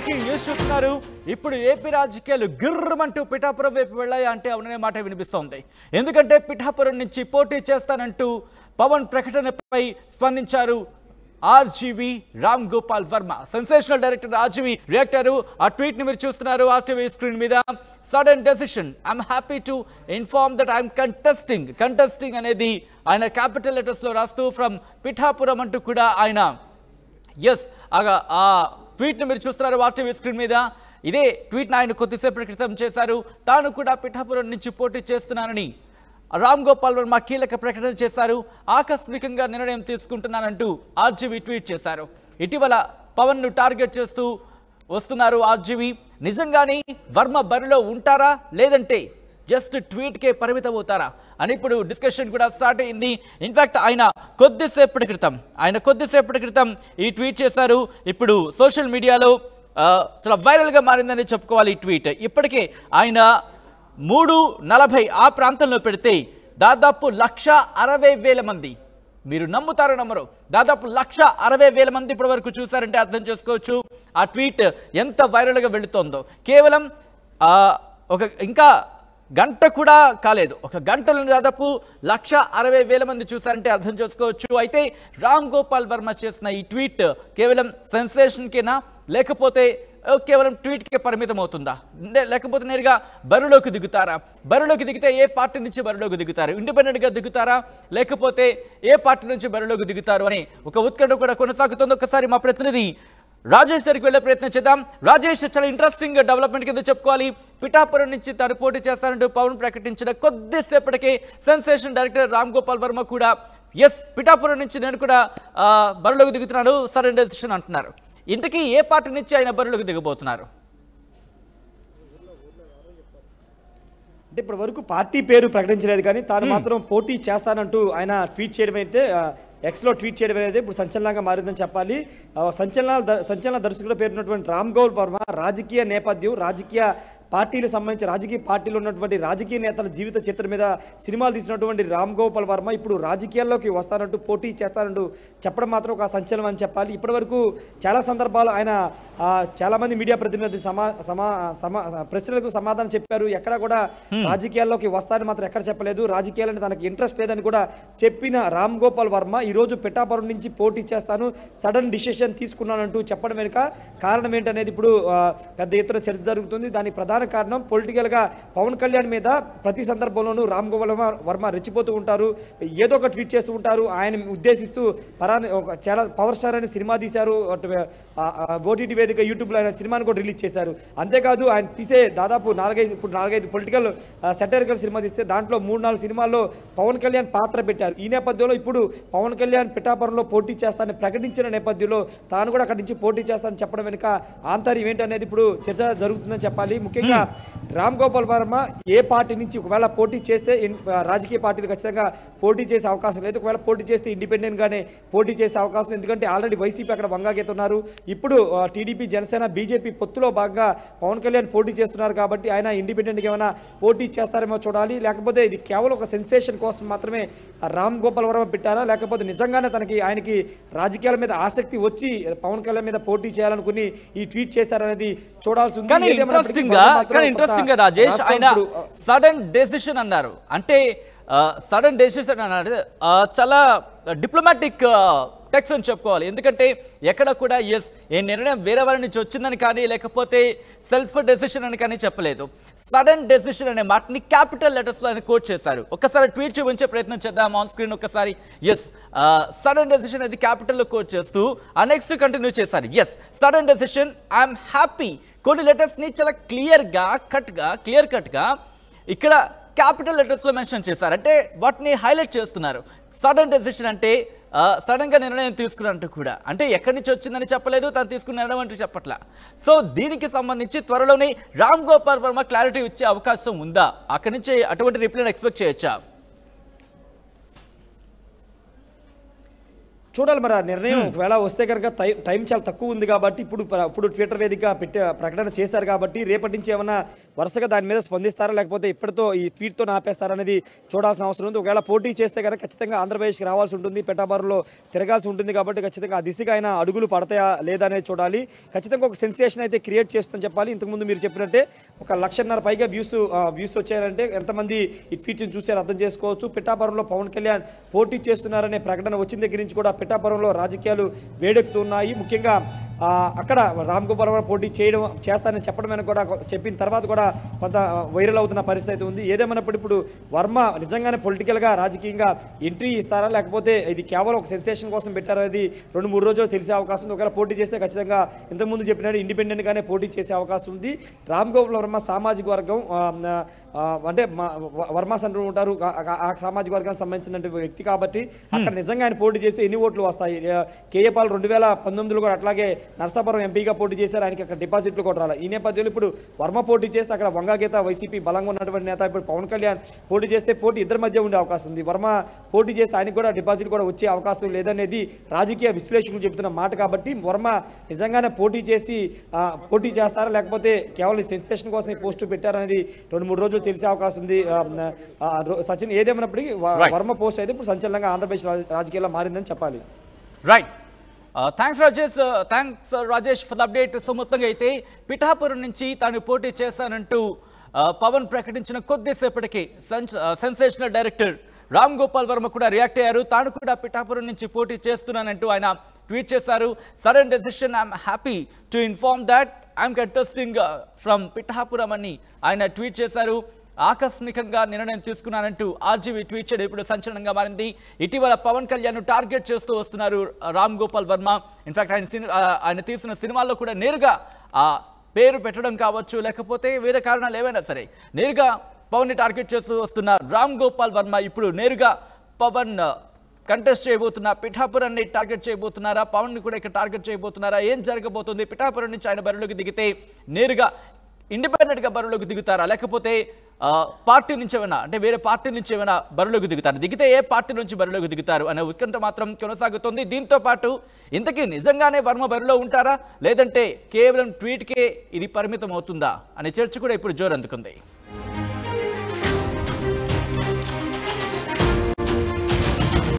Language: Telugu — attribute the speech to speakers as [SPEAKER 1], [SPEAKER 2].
[SPEAKER 1] బ్రేకింగ్ న్యూస్ చూస్తున్నారు ఇప్పుడు ఏపీ రాజకీయాలు గిర్రమంటూ పిఠాపురం వైపు వెళ్ళాయా అంటే అవుననే మాట వినిపిస్తోంది ఎందుకంటే పిఠాపురం నుంచి పోటీ చేస్తానంటూ పవన్ ప్రకటనపై స్పందించారు RGV Ram Gopal Varma sensational director RGV రియాక్టారు ఆ ట్వీట్ ని మీరు చూస్తున్నారు ఆర్టీవీ స్క్రీన్ మీద sudden decision I'm happy to inform that I'm contesting contesting అనేది ఆయన క్యాపిటల్ లెటర్స్ లో రాస్తూ ఫ్రమ్ పిఠాపురం అంటూ కూడా ఆయన ఎస్ ఆగా ఆ ట్వీట్ను మీరు చూస్తున్నారు వార్టీవీ స్క్రీన్ మీద ఇదే ట్వీట్ను ఆయన కొద్దిసేపటి క్రితం చేశారు తాను కూడా పిఠాపురం నుంచి పోటీ చేస్తున్నానని రామ్ గోపాల్ వర్మ కీలక ప్రకటన చేశారు ఆకస్మికంగా నిర్ణయం తీసుకుంటున్నానంటూ ఆర్జీవి ట్వీట్ చేశారు ఇటీవల పవన్ను టార్గెట్ చేస్తూ వస్తున్నారు ఆర్జీవి నిజంగానే వర్మ బరిలో ఉంటారా లేదంటే జస్ట్ ట్వీట్కే పరిమితం అవుతారా అని ఇప్పుడు డిస్కషన్ కూడా స్టార్ట్ అయింది ఇన్ఫాక్ట్ ఆయన కొద్దిసేపటి క్రితం ఆయన కొద్దిసేపటి క్రితం ఈ ట్వీట్ చేశారు ఇప్పుడు సోషల్ మీడియాలో ఆ, చాలా వైరల్గా మారిందని చెప్పుకోవాలి ఈ ట్వీట్ ఇప్పటికే ఆయన మూడు నలభై ఆ ప్రాంతంలో పెడితే దాదాపు లక్ష అరవై వేల మంది మీరు నమ్ముతారో నమ్మరు దాదాపు లక్ష అరవై వేల మంది ఇప్పటి వరకు చూసారంటే అర్థం చేసుకోవచ్చు ఆ ట్వీట్ ఎంత వైరల్గా వెళుతోందో కేవలం ఆ, ఒక ఇంకా గంట కూడా కాలేదు ఒక గంటలో దాదాపు లక్ష అరవై వేల మంది చూసారంటే అర్థం చేసుకోవచ్చు అయితే రామ్ గోపాల్ వర్మ చేసిన ఈ ట్వీట్ కేవలం సెన్సేషన్కేనా లేకపోతే ఆ, కేవలం ట్వీట్కే పరిమితం అవుతుందా లే- లేకపోతే నేరుగా బరిలోకి దిగుతారా బరిలోకి దిగితే ఏ పార్టీ నుంచి బరిలోకి దిగుతారు ఇండిపెండెంట్గా దిగుతారా లేకపోతే ఏ పార్టీ నుంచి బరిలోకి దిగుతారు అని ఒక ఉత్కంఠ కూడా కొనసాగుతుంది ఒకసారి మా ప్రతినిధి రాజేష్ దగ్గరికి వెళ్ళే ప్రయత్నం చేద్దాం రాజేష్ చాలా ఇంట్రెస్టింగ్ డెవలప్మెంట్ కింద చెప్పుకోవాలి పిఠాపురం నుంచి తాను పోటీ చేస్తానంటూ పవన్ ప్రకటించిన కొద్దిసేపటికే సెన్సేషన్ డైరెక్టర్ రామ్ గోపాల్ వర్మ కూడా ఎస్ పిఠాపురం నుంచి నేను కూడా ఆ, బరిలోకి దిగుతున్నాను సరైన డెసిషన్ అంటున్నారు ఇంతకీ ఏ పార్టీ నుంచి ఆయన బరిలోకి దిగబోతున్నారు
[SPEAKER 2] అంటే ఇప్పటి వరకు పార్టీ పేరు ప్రకటించలేదు కానీ తాను మాత్రం పోటీ చేస్తానంటూ ఆయన ట్వీట్ చేయడం అయితే ఆ, ఎక్స్లో ట్వీట్ చేయడం అనేది ఇప్పుడు సంచలనంగా మారిందని చెప్పాలి ఆ, సంచలన ద- సంచలన దర్శకుడు పేరున్నటువంటి రామ్ గౌల్ వర్మ రాజకీయ నేపథ్యం రాజకీయ పార్టీలకు సంబంధించి రాజకీయ పార్టీలో ఉన్నటువంటి రాజకీయ నేతల జీవిత చరిత్ర మీద సినిమాలు తీసినటువంటి రామ్ గోపాల్ వర్మ ఇప్పుడు రాజకీయాల్లోకి వస్తానంటూ పోటీ చేస్తానంటూ చెప్పడం మాత్రం ఒక సంచలనం అని చెప్పాలి ఇప్పటివరకు చాలా సందర్భాలు ఆయన ఆ, చాలా మంది మీడియా ప్రతినిధి సమా సమా సమా ప్రశ్నలకు సమాధానం చెప్పారు ఎక్కడ కూడా రాజకీయాల్లోకి వస్తారని మాత్రం ఎక్కడ చెప్పలేదు రాజకీయాలని తనకి ఇంట్రెస్ట్ లేదని కూడా చెప్పిన రామ్ గోపాల్ వర్మ ఈరోజు పిఠాపురం నుంచి పోటీ చేస్తాను సడన్ డిసిషన్ తీసుకున్నానంటూ చెప్పడం వెనుక కారణం ఏంటనేది ఇప్పుడు ఆ, పెద్ద ఎత్తున చర్చ జరుగుతుంది దానికి ప్రధాన కారణం పొలిటికల్గా పవన్ కళ్యాణ్ మీద ప్రతి సందర్భంలోనూ రామ్ గోపాల్ వర్మ- వర్మ రెచ్చిపోతూ ఉంటారు ఏదో ఒక ట్వీట్ చేస్తూ ఉంటారు ఆయన ఉద్దేశిస్తూ పరాని ఒక చాలా పవర్ స్టార్ అనే సినిమా తీశారు ఓటీటీ వేదిక యూట్యూబ్లో ఆయన సినిమాని కూడా రిలీజ్ చేశారు అంతేకాదు ఆయన తీసే దాదాపు నాలుగైదు ఇప్పుడు నాలుగైదు పొలిటికల్ సెటరికల్ సినిమా తీస్తే దాంట్లో మూడు నాలుగు సినిమాల్లో పవన్ కళ్యాణ్ పాత్ర పెట్టారు ఈ నేపథ్యంలో ఇప్పుడు పవన్ కళ్యాణ్ పిఠాపురంలో పోటీ చేస్తానని ప్రకటించిన నేపథ్యంలో తాను కూడా అక్కడి నుంచి పోటీ చేస్తానని చెప్పడం వెనుక ఆంతర్యం ఏంటనేది ఇప్పుడు చర్చ జరుగుతుందని చెప్పాలి ముఖ్యంగా రామ్ గోపాల్ వర్మ ఏ పార్టీ నుంచి ఒకవేళ పోటీ చేస్తే ఇన్- రాజకీయ పార్టీలు ఖచ్చితంగా పోటీ చేసే అవకాశం లేదు ఒకవేళ పోటీ చేస్తే ఇండిపెండెంట్ గానే పోటీ చేసే అవకాశం ఉంది. ఎందుకంటే ఆల్రెడీ వైసీపీ అక్కడ వంగాగెత్తున్నారు ఇప్పుడు టీడీపీ జనసేన బీజేపీ పొత్తులో భాగంగా పవన్ కళ్యాణ్ పోటీ చేస్తున్నారు కాబట్టి ఆయన ఇండిపెండెంట్గా ఏమైనా పోటీ చేస్తారేమో చూడాలి లేకపోతే ఇది కేవలం ఒక సెన్సేషన్ కోసం మాత్రమే ఆ రామ్ గోపాల్ వర్మ పెట్టారా లేకపోతే నిజంగానే తనకి ఆయనకి రాజకీయాల మీద ఆసక్తి వచ్చి పవన్ కళ్యాణ్ మీద పోటీ చేయాలనుకుని ఈ ట్వీట్ చేశారనేది చూడాల్సి ఉంది
[SPEAKER 1] కానీ
[SPEAKER 2] ఏదేమైనప్పటికీ
[SPEAKER 1] ఇంట్రెస్టింగ్ గా
[SPEAKER 2] పవన్ మాత్రం
[SPEAKER 1] కానీ
[SPEAKER 2] కొంత
[SPEAKER 1] ఇంట్రెస్టింగ్ గా రాజేష్
[SPEAKER 2] రాష్ట్రం
[SPEAKER 1] ఆయన
[SPEAKER 2] ఇప్పుడు, ఆ,
[SPEAKER 1] సడన్ డెసిషన్ అన్నారు అంటే సడన్ డెసిషన్ అన్నారు ఆ, చాలా డిప్లొమాటిక్ టెక్స్ అని చెప్పుకోవాలి ఎందుకంటే ఎక్కడ కూడా ఎస్ ఏ నిర్ణయం వేరే వారి నుంచి వచ్చిందని కానీ లేకపోతే సెల్ఫ్ డెసిషన్ అని కానీ చెప్పలేదు సడన్ డెసిషన్ అనే మాటని క్యాపిటల్ లెటర్స్లో ఆయన కోట్ చేశారు ఒకసారి ట్వీట్ చూపించే ప్రయత్నం చేద్దాం ఆన్ స్క్రీన్ ఒకసారి ఎస్ సడన్ డెసిషన్ అది క్యాపిటల్లో కోట్ చేస్తూ ఆ నెక్స్ట్ కంటిన్యూ చేశారు yes sudden decision I'm happy కొన్ని లెటర్స్ని చాలా క్లియర్గా కట్గా క్లియర్ కట్గా ఇక్కడ క్యాపిటల్ లెటర్స్లో మెన్షన్ చేశారు అంటే వాటిని హైలైట్ చేస్తున్నారు సడన్ డెసిషన్ అంటే సడన్గా నిర్ణయం తీసుకున్నట్టు కూడా అంటే ఎక్కడి నుంచి వచ్చిందని చెప్పలేదు తను తీసుకున్న నిర్ణయం అంటూ చెప్పట్లా సో దీనికి సంబంధించి త్వరలోనే రామ్ గోపాల్ వర్మ క్లారిటీ ఇచ్చే అవకాశం ఉందా అక్కడి నుంచి అటువంటి రిప్లైని ఎక్స్పెక్ట్ చేయొచ్చా
[SPEAKER 2] చూడాలి మరి ఆ నిర్ణయం ఒకవేళ వస్తే కనుక టైం టైం చాలా తక్కువ ఉంది కాబట్టి ఇప్పుడు ప్ర- ఇప్పుడు ట్విట్టర్ వేదిక పెట్టే ప్రకటన చేశారు కాబట్టి రేపటి నుంచి ఏమైనా వరుసగా దాని మీద స్పందిస్తారా లేకపోతే ఇప్పటితో ఈ ట్వీట్తో ఆపేస్తారా అనేది చూడాల్సిన అవసరం ఉంది ఒకవేళ పోటీ చేస్తే కనుక ఖచ్చితంగా ఆంధ్రప్రదేశ్కి రావాల్సి ఉంటుంది పెట్టాబారులో తిరగాల్సి ఉంటుంది కాబట్టి ఖచ్చితంగా ఆ దిశగా ఆయన అడుగులు పడతాయా లేదా అనేది చూడాలి ఖచ్చితంగా ఒక సెన్సేషన్ అయితే క్రియేట్ చేస్తుందని చెప్పాలి ఇంతకుముందు మీరు చెప్పినట్టే ఒక లక్షన్నర పైగా వ్యూస్ వ్యూస్ వచ్చాయంటే ఎంతమంది ఈ ట్వీట్ని చూసారు అర్థం చేసుకోవచ్చు పిఠాపురంలో పవన్ కళ్యాణ్ పోటీ చేస్తున్నారనే ప్రకటన వచ్చిన దగ్గర నుంచి కూడా పిఠాపురంలో రాజకీయాలు వేడెక్కుతున్నాయి ముఖ్యంగా ఆ, అక్కడ రామ్ గోపాల్ వర్మ పోటీ చేయడం చేస్తానని చెప్పడం వెనక కూడా చెప్పిన తర్వాత కూడా కొంత వైరల్ అవుతున్న పరిస్థితి అయితే ఉంది ఏదేమైనప్పుడు ఇప్పుడు వర్మ నిజంగానే పొలిటికల్గా రాజకీయంగా ఎంట్రీ ఇస్తారా లేకపోతే ఇది కేవలం ఒక సెన్సేషన్ కోసం పెట్టారనేది రెండు మూడు రోజులు తెలిసే అవకాశం ఉంది ఒకవేళ పోటీ చేస్తే ఖచ్చితంగా ఇంతకుముందు చెప్పినట్టు ఇండిపెండెంట్గానే పోటీ చేసే అవకాశం ఉంది రామ్ గోపాల్ వర్మ సామాజిక వర్గం ఆ, ఆ, అంటే మా- వ- వర్మాస్ అంటూ ఉంటారు ఆ- ఆ- ఆ సామాజిక వర్గానికి సంబంధించిన వ్యక్తి కాబట్టి అక్కడ నిజంగా ఆయన పోటీ చేస్తే ఎన్ని ఓట్లు వస్తాయి కేఏ పాల్ రెండు వేల పంతొమ్మిదిలో కూడా అట్లాగే నర్సాపురం ఎంపీగా పోటీ చేశారు ఆయనకి అక్కడ డిపాజిట్లు కూడా రాలి ఈ నేపథ్యంలో ఇప్పుడు వర్మ పోటీ చేస్తే అక్కడ వంగగీత వైసీపీ బలంగా ఉన్నటువంటి నేత ఇప్పుడు పవన్ కళ్యాణ్ పోటీ చేస్తే పోటీ ఇద్దరి మధ్య ఉండే అవకాశం ఉంది వర్మ పోటీ చేస్తే ఆయనకి కూడా డిపాజిట్ కూడా వచ్చే అవకాశం లేదనేది రాజకీయ విశ్లేషకులు చెబుతున్న మాట కాబట్టి వర్మ నిజంగానే పోటీ చేసి ఆ, పోటీ చేస్తారా లేకపోతే కేవలం సెన్సేషన్ కోసం ఈ పోస్టు పెట్టారనేది రెండు మూడు రోజులు తెలిసే అవకాశం ఉంది ఆ, ఆ, రో- సచిన్ ఏదేమైనప్పటికీ వ-
[SPEAKER 1] Right.
[SPEAKER 2] వర్మ పోస్ట్ అయితే ఇప్పుడు సంచలనంగా ఆంధ్రప్రదేశ్ రాజ- రాజకీయాల్లో మారిందని చెప్పాలి
[SPEAKER 1] right thanks Rajesh thanks Rajesh for the update so మొత్తంగా అయితే పిఠాపురం నుంచి తాను పోటీ చేశానంటూ ఆ, పవన్ ప్రకటించిన కొద్దిసేపటికి సెన్సేషనల్ డైరెక్టర్ రామ్ గోపాల్ వర్మ కూడా రియాక్ట్ అయ్యారు తాను కూడా పిఠాపురం నుంచి పోటీ చేస్తున్నానంటూ ఆయన ట్వీట్ చేశారు sudden decision I'm happy to inform that I'm contesting from Pithapuram అని ఆయన ట్వీట్ చేశారు ఆకస్మికంగా నిర్ణయం తీసుకున్నానంటూ ఆర్జీవీ ట్వీట్ చేయడం ఇప్పుడు సంచలనంగా మారింది ఇటీవల పవన్ కళ్యాణ్ టార్గెట్ చేస్తూ వస్తున్నారు రామ్ గోపాల్ వర్మ ఇన్ఫాక్ట్ ఆయన సిని- ఆ, ఆయన తీసిన సినిమాల్లో కూడా నేరుగా ఆ పేరు పెట్టడం కావచ్చు లేకపోతే వేరే కారణాలు ఏవైనా సరే నేరుగా పవన్ని టార్గెట్ చేస్తూ వస్తున్న రామ్ గోపాల్ వర్మ ఇప్పుడు నేరుగా పవన్ కంటెస్ట్ చేయబోతున్న పిఠాపురాన్ని టార్గెట్ చేయబోతున్నారా పవన్ కూడా ఇక్కడ టార్గెట్ చేయబోతున్నారా ఏం జరగబోతుంది పిఠాపురం నుంచి ఆయన బరిలోకి దిగితే నేరుగా ఇండిపెండెంట్గా బరిలోకి దిగుతారా లేకపోతే ఆ, పార్టీ నుంచి ఏమైనా అంటే వేరే పార్టీ నుంచి ఏమైనా బరిలోకి దిగుతారు దిగితే ఏ పార్టీ నుంచి బరిలోకి దిగుతారు అనే ఉత్కంఠ మాత్రం కొనసాగుతుంది దీంతో పాటు ఇంతకీ నిజంగానే వర్మ బరిలో ఉంటారా లేదంటే కేవలం ట్వీట్కే ఇది పరిమితం అవుతుందా అనే చర్చ కూడా ఇప్పుడు జోరందుకుంది